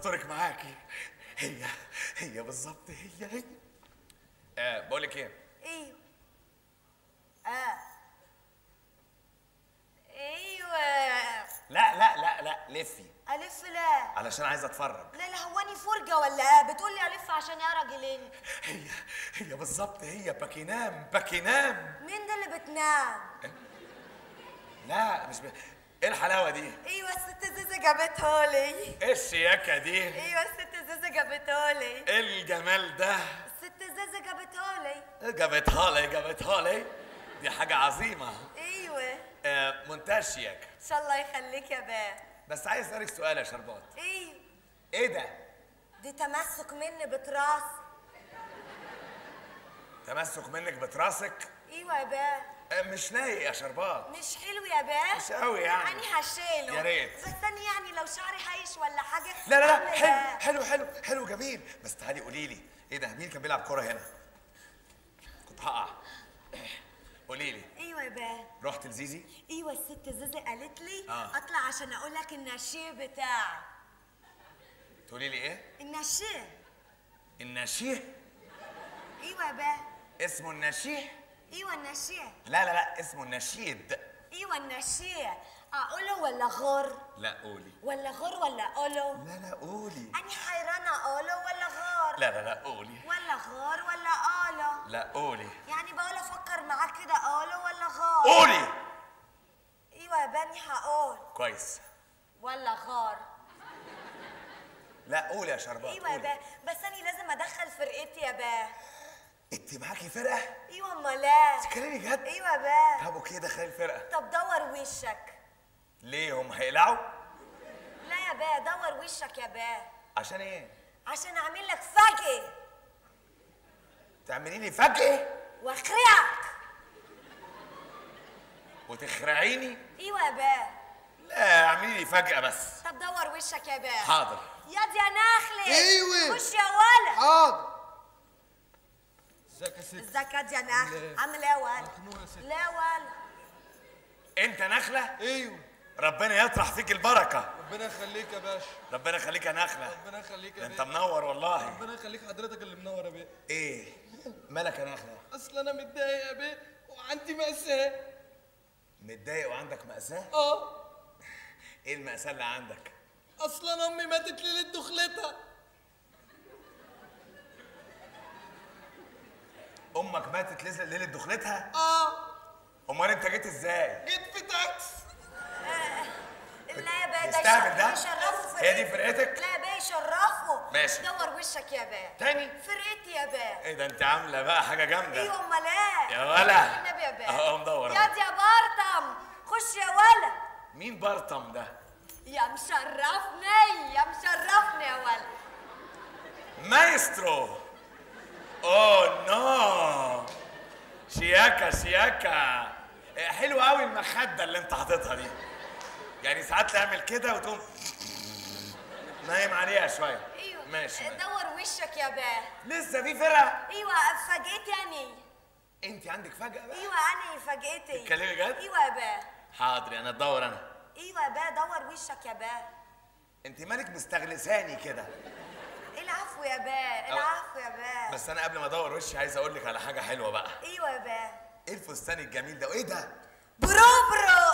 استرك معاكي هي هي بالظبط هي هي آه بقول لك ايه ايوه اه ايوه لا لا لا لا لفي الف لا علشان عايز اتفرج لا لا هواني فرجه ولا ايه بتقول لي الف عشان يا راجلين هي هي بالظبط هي باكينام باكينام مين ده اللي بتنام لا مش ب... ايه الحلاوه دي ايوه الست زيزة جابته لي ايه الشياكه دي ايوه الست زيزة جابته لي ايه الجمال ده الست زيزة جابته لي جابتها لي جابتها لي دي حاجه عظيمه ايوه آه منتهى الشياكه ان شاء الله يخليك يا باه بس عايز اسالك سؤال يا شربات ايوه ايه ده دي تمسك مني بتراس تمسك منك بتراسك ايوه يا باه آه مش لايق يا شربات مش حلو يا باه مش قوي يعني. يعني هشيله يا ريت. بس انا يعني لو شعري هايش ولا حاجه لا لا لا أعمل حلو إيه؟ حلو حلو حلو جميل بس تعالي قولي لي ايه ده مين كان بيلعب كوره هنا كنت هقع قولي لي ايوه يا باه رحت لزيزي ايوه الست زيزي قالت لي آه. اطلع عشان اقول لك النشيه بتاعي تقولي لي ايه النشيه النشيه ايوه يا باه اسمه النشيه ايوه النشيه لا لا لا اسمه النشيد ايوه النشيه اقوله ولا غر لا قولي ولا غر ولا اقوله لا لا قولي اني حيرانه اقوله ولا غار لا لا لا قولي ولا غار ولا اقوله لا قولي يعني بقول افكر معاك كده اقوله ولا غار قولي ايوه يا بني هقول كويس ولا غار لا قولي يا شربات ايوه يا قولي. باه بس انا لازم ادخل فرقتي يا باه انت معاكي فرقه ايوه امال ايه تتكلمي جد ايوه يا باه طب اوكي دخلي الفرقه طب دور وشك ليه هم هيقلعوا لا يا باه دور وشك يا باه عشان ايه عشان اعمل لك فجأة تعملي لي فجأة واخرعك وتخرعيني ايوه يا باه لا اعملي لي فجأة بس طب دور وشك يا باه حاضر ياض يا نخلة أيوة. خش يا ولد حاضر ازيك يا ست ازيك ياض يا نخلة لا. عامل ايه يا ولد مخنوق يا ست لا ولد انت نخلة ايوه ربنا يطرح فيك البركة ربنا يخليك يا باشا ربنا يخليك يا نخلة ربنا يخليك ده يا انت بيه منور والله ربنا يخليك حضرتك اللي منور يا بيه ايه مالك يا نخلة اصل انا متضايق يا بيه وعندي مأساة متضايق وعندك مأساة اه ايه المأساة اللي عندك اصل انا امي ماتت ليلة دخلتها امك ماتت ليلة ليلة دخلتها اه امال انت جيت ازاي جيت في تاكس لا يا باه ده يستهبل ده؟ يشرفوا هي دي فرقتي. فرقتك؟ لا يا باه يشرفوا ماشي. دور وشك يا باه تاني فرقتي يا باه ايه ده انت عاملة بقى حاجة جامدة ايوه امال ايه يا ولا النبي يا باه اهو مدور ياض يا بارتم خش يا ولد مين برطم ده يا مشرفني يا مشرفني يا ولد مايسترو اوه نو شياكة شياكة إيه، حلوة قوي المخدة اللي انت حاططها دي يعني ساعات تعمل كده وتقوم نايم عليها شوية ايوه ماشي ماشي. دور وشك يا باه لسه في فرقة ايوه فاجئت يعني انت عندك فجأة بقى ايوه انا فاجئتي تتكلمي جد؟ ايوه يا باه حاضر انا ادور انا ايوه يا باه دور وشك يا باه انت مالك مستغلساني كده العفو يا باه العفو يا باه بس انا قبل ما ادور وشي عايز اقول لك على حاجة حلوة بقى ايوه يا باه ايه الفستان الجميل ده وايه ده برو برو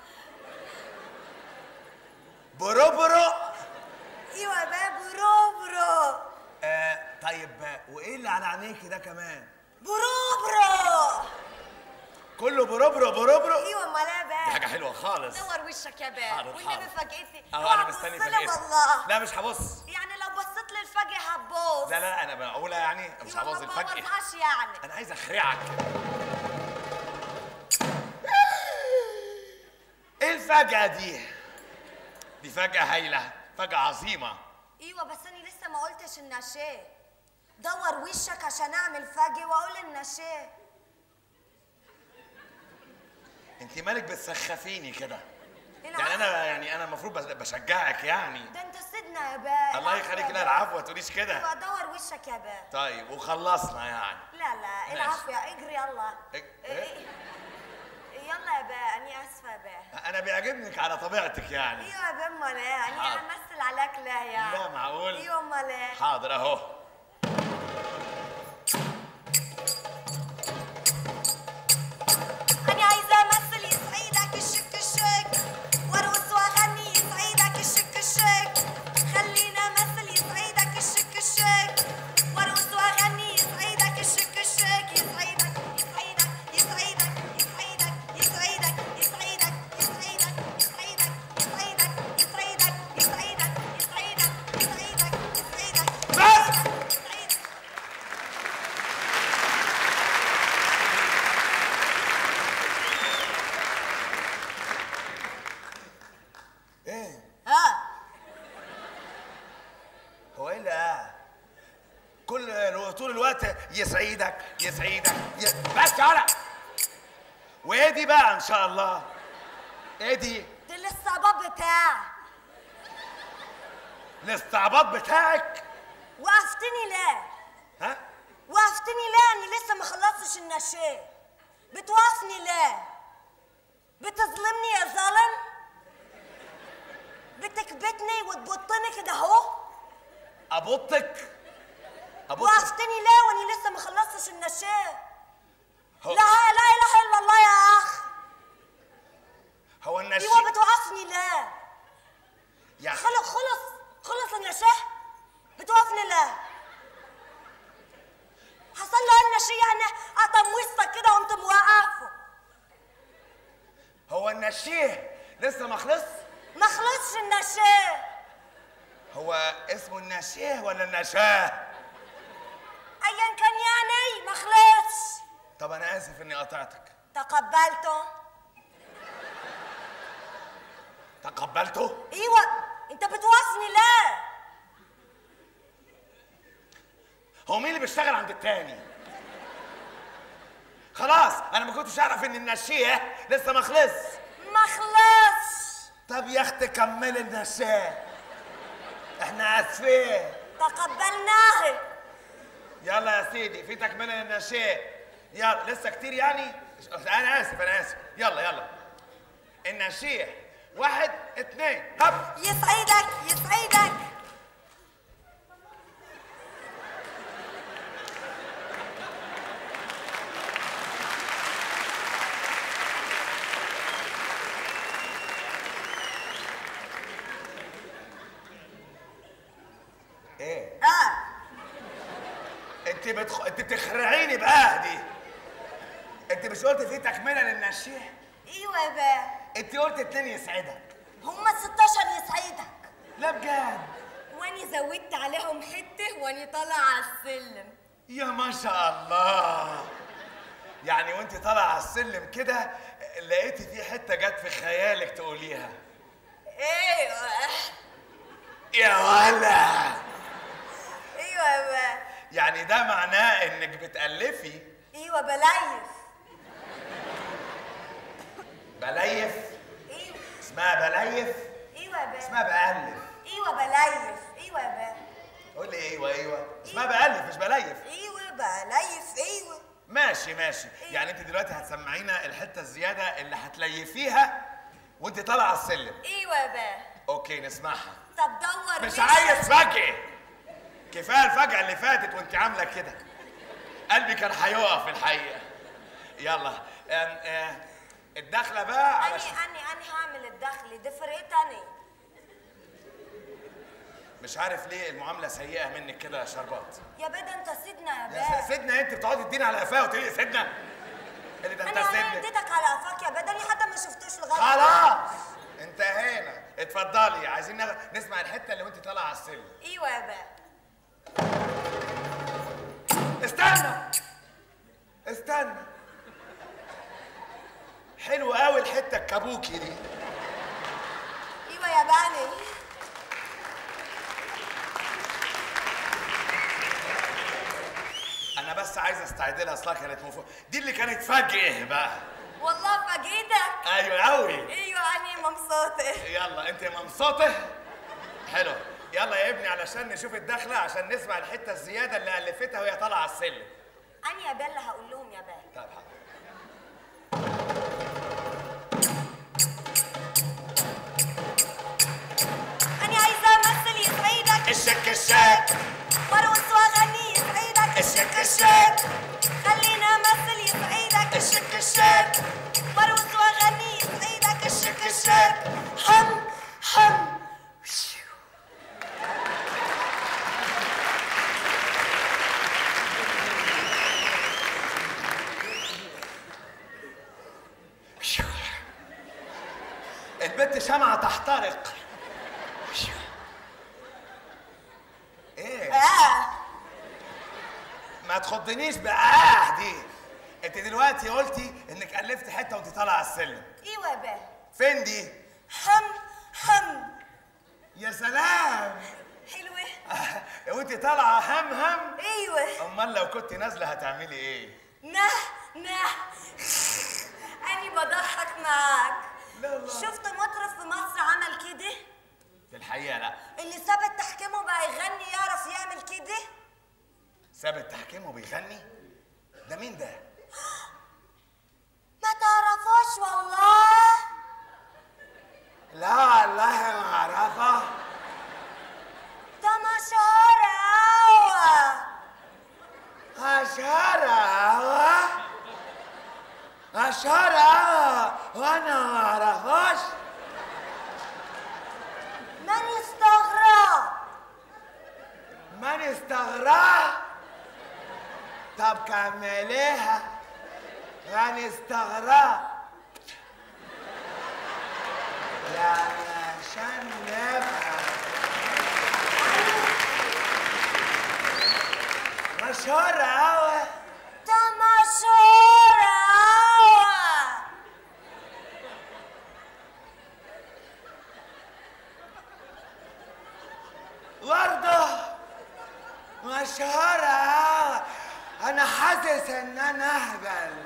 برو برو ايوه يا باه برو برو آه طيب آه، وايه اللي على عينيكي ده كمان برو برو كله برو برو برو برو ايوه امال ايه يا دي باه حاجة حلوة خالص دور وشك يا باه حاضر، والنبي حاضر. فاجئتي اهو اوعى انا تبص مستني لي فجأتك والله لا مش هبص يعني لو بصيت لي الفجأة هتبوظ لا لا انا بقولها يعني مش أيوة، هبوظ ما الفجأة بوظهاش يعني انا عايز اخرعك ايه الفجأة دي دي فجأة هايلة فجأة عظيمة ايوه بس انا لسه ما قلتش النشاه دور وشك عشان اعمل فجأة واقول النشاه انت مالك بتسخفيني كده العفو. يعني انا يعني انا المفروض بس- بشجعك يعني ده انت سيدنا يا باه الله العفو يخليك يا لا باه. العفو ما تقوليش كده ايوه دور وشك يا باه طيب وخلصنا يعني لا لا ماشي. العفو يا اجري يلا إج- إيه- يلا يا باه اني اسفه يا باه انا بيعجبنك على طبيعتك يعني ايوه يا باه امال ايه اني حاضر. امثل عليك لا يعني لا معقول ايوه امال ايه حاضر اهو أنا عايزة أمثل يسعدك الشك الشك وأرقص وأغني يسعدك الشك الشك خلينا أمثل يسعدك الشك الشك وأرقص وأغني يسعدك الشك الشك يسعدك يسعدك يسعدك يسعدك يسعدك يسعدك يسعدك يسعدك يسعدك يسعدك يسعدك يسعدك يسعدك يسعدك بس يسعدك ايه ها هو ايه اللي قاعد كل طول الوقت يسعدك يسعدك ي... بس يلا وايه دي بقى ان شاء الله ايه دي دي الاستعباط بتاعي الاستعباط بتاعك وقفتني ليه؟ ها وقفتني ليه؟ أنا لسه ما خلصتش النشاة بتوقفني ليه؟ بتظلمني يا ظالم؟ بتكبتني وتبطني كده أهو؟ ابطك ابطك وقفتني ليه وأنا لسه ما خلصتش النشاة؟ هو, لا لا إله إلا الله يا أخ هو النشي أيوه بتوقفني ليه؟ يا خلص خلص خلص النشاة بتوقفني ليه؟ حصل له النشية يعني قطم وسطك كده وقمت موقفه هو النشيه لسه ما خلص ما خلصش النشاه هو اسمه النشيه ولا النشاه ايا كان يعني ما خلصش طب انا اسف اني قطعتك تقبلته تقبلته ايوه انت بتوصني ليه هو مين اللي بيشتغل عند التاني خلاص انا ما كنتش اعرف ان النشيه لسه ما خلص ما خلصش طب يا اختي كملي النشاه احنا اسفين تقبلناه يلا يا سيدي في تكمله للنشاه يلا لسه كتير يعني انا اسف انا اسف يلا يلا النشيه واحد اتنين هب يسعدك يسعدك ايه اه انت بتخ... انت بتخرعيني بقى دي انت مش قلت في تكمله للنشيه ايوه يا باه انت قلت اتنين يسعدك هما 16 يسعدك لا بجد واني زودت عليهم حته واني طالعه على السلم يا ما شاء الله يعني وانت طالعه على السلم كده لقيتي في حته جت في خيالك تقوليها ايوه يا ولا ايوه يا باه يعني ده معناه انك بتألفي ايوه بليف بليف ايوه اسمها بليف ايوه يا باه اسمها بألف ايوه بليف ايوه يا باه قول لي ايوه ايوه اسمها بألف مش بليف ايوه بليف ايوه ماشي ماشي يعني انت دلوقتي هتسمعينا الحته الزياده اللي هتليفيها وانت طالعه على السلم ايوه يا باه اوكي نسمعها طب دور مش وشك. عايز فجأة كفايه الفجأة اللي فاتت وانت عامله كده قلبي كان هيقف في الحقيقه يلا أم آه، الدخله بقى اني علشان اني اني هعمل الدخل دي فرقتني مش عارف ليه المعامله سيئه منك كده يا شربات يا بدا انت سيدنا يا يا باه س- سيدنا انت بتقعدي تديني على قفاه وتقولي سيدنا اللي ده انت انا انا سيدنا اديتك على قفاك يا بدا اني حتى ما شفتوش لغايه خلاص انتهينا اتفضلي عايزين نغ- نسمع الحته اللي وانت طالعه على السلم ايوه يا باه استنى استنى حلو قوي الحته الكابوكي دي ايوه يا باني انا بس عايز استعد لها اصلها كانت مفروض دي اللي كانت فجأة بقى والله فاجئتك ايوه قوي ايوه اني مبسوطه يلا انت مبسوطه حلو يلا يا ابني علشان نشوف الدخله عشان نسمع الحته الزياده اللي الفتها وهي طالعه على السلم اني يا باه اللي هقول لهم يا باه طب حاضر الشك الشك وارقص واغني يسعدك الشك الشك خلينا امثل يسعدك الشك الشك وارقص واغني يسعدك الشك الشك حم حم البنت شمعة تحترق ايه اه ما تخضنيش بآه دي انت دلوقتي قلتي انك الفت حته وانت طالعه على السلم ايوه يا بيه فين دي حم حم يا سلام حلوه وانت طالعه هم هم ايوه امال لو كنت نازله هتعملي ايه نه نه أنا بضحك معاك لا لا. شفت مطرب في مصر عمل كده في الحقيقه لا اللي ثبت تحكيمه بقى يغني يعرف يعمل كده ساب التحكيم وبيغني ده مين ده ما تعرفوش والله لا والله ما اعرفه ده مشهور أوي أشهر أشهر وانا ما اعرفوش من يستغرب من استغرب طب كمليها من استغرب يعني عشان نبقى مشهور أوي ده مشهور أوي برضه مشهور أوي أنا حاسس إن أنا أهبل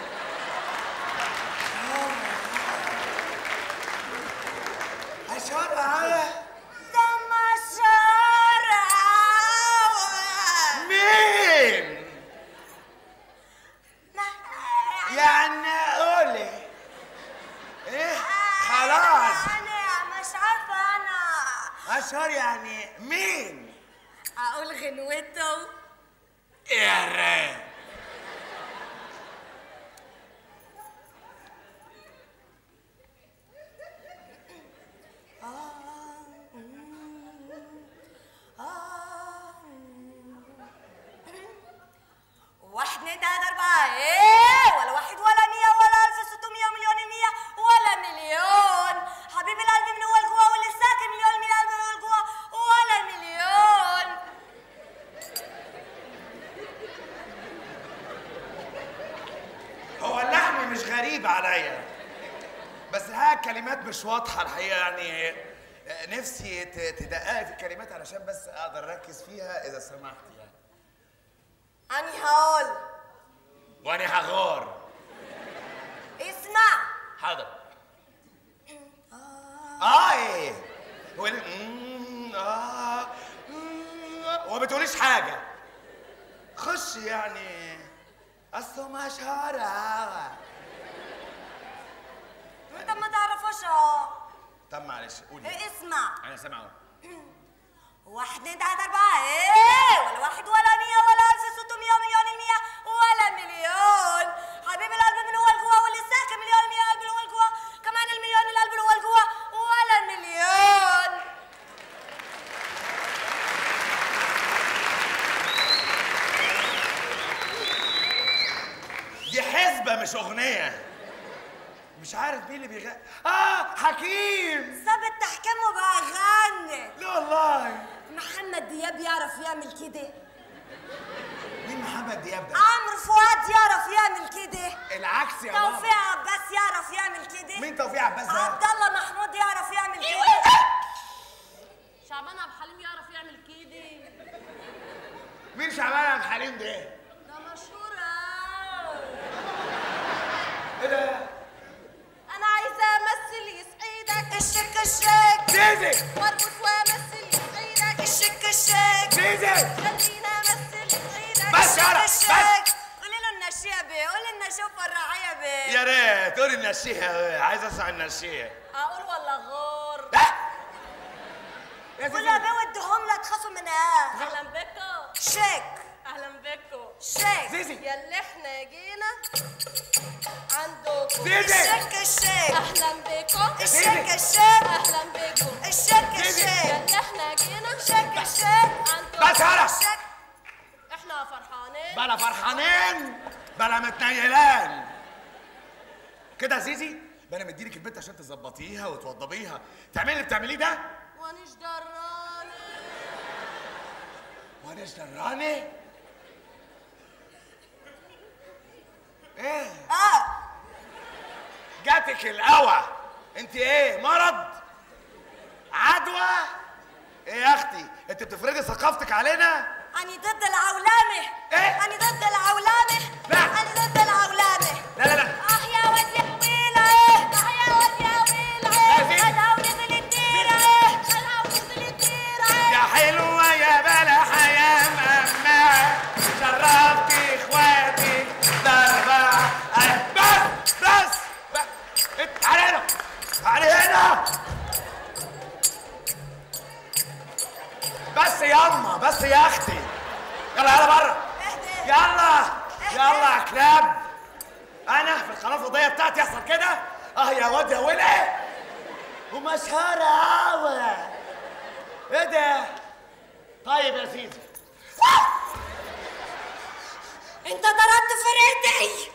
مشهور أوي ده مشهور أوي مين؟ ما- يعني قولي ايه خلاص أنا مش عارفة أنا اشهر يعني مين أقول غنوته يا ريت واحد اتنين تلاتة أربعة إيه ولا واحد ولا مية ولا ألف ستمية ومليون مية ولا مليون حبيب القلب من هو لجوا واللي ساكن مليون من القلب من هو لجوا ولا مليون هو اللحن مش غريب عليا بس ها كلمات مش واضحه الحقيقه يعني آه، نفسي ت- تدققي في الكلمات علشان بس اقدر اركز فيها اذا سمحت يعني أني هقول وانا هغار اسمع حاضر اه ايه وال... مم، اه مم، وما بتقوليش حاجه خش يعني اصله مشهور أوي. أنت ما تعرفوش أهو طب معلش قولي إيه اسمع انا سامع أهو. واحد اتنين تلاتة أربعة إيه ولا واحد ولا مية ولا ألف ستمية ومليون مية ولا مليون حبيب القلب من هو لجوا واللي ساكن مليون مية قلب من هو لجوا كمان المليون القلب من هو لجوا ولا مليون دي حسبه مش اغنيه مش عارف مين اللي بيغني اه حكيم ساب التحكيم وبقى غني لا والله محمد دياب يعرف يعمل كده مين محمد دياب ده عمرو فؤاد يعرف يعمل كده العكس يا بابا توفيق عباس يعرف يعمل كده مين توفيق عباس ده عبد الله محمود يعرف يعمل كده شعبان عبد الحليم يعرف يعمل كده مين شعبان عبد الحليم ده ده مشهور أوي. ايه ده انا عايزه امثل يسعدك الشك الشك زيزي وارقص وامثل يسعدك الشك الشك زيزي خلينا امثل يسعدك بس يا رب، بس. الشك قولي له النشيه بيه قولي النشوفه الراعيه بيه يا ريت قولي النشيه عايز اسمع النشيه اقول ولا غور ها يا زيزي. ولا بودهم لا تخافوا منها اهلا بكم شيك اهلا بكم شيك زيزي يلي احنا جينا عندكم زيزي الشيك الشيك اهلا بكم الشيك الشيك اهلا بكم الشيك زيزي. الشيك يلي احنا جينا الشيك الشيك عندكم بس هلا الشيك احنا فرحانين بلا فرحانين بلا متنيلان كده يا زيزي ده انا مديلك البنت عشان تظبطيها وتوضبيها تعملي اللي بتعمليه ده وانيش دراني وانا ايش دراني ايه اه جاتك القوى انت ايه مرض عدوى ايه يا اختي انت بتفرضي ثقافتك علينا أنا ضد العولمة إيه؟ أنا ضد العولمة لا. أنا ضد العولمة لا لا لا آه يا واد يا ويلة آه يا واد يا ويلة لا زين. خدها ونزل الديرة خدها ونزل الديرة يا حلوة يا بلح يا ماما شرفتي اخواتي ضربة أي- بس بس بس انت تعالي هنا تعالي هنا بس ياما بس يا اختي يلا يلا بره اهدى يلا يلا يا كلاب انا في القناه الفضائيه بتاعتي يحصل كده اه يا واد يا ولد ومسهره قوي ايه ده طيب يا سيدي انت ضربت فرقتي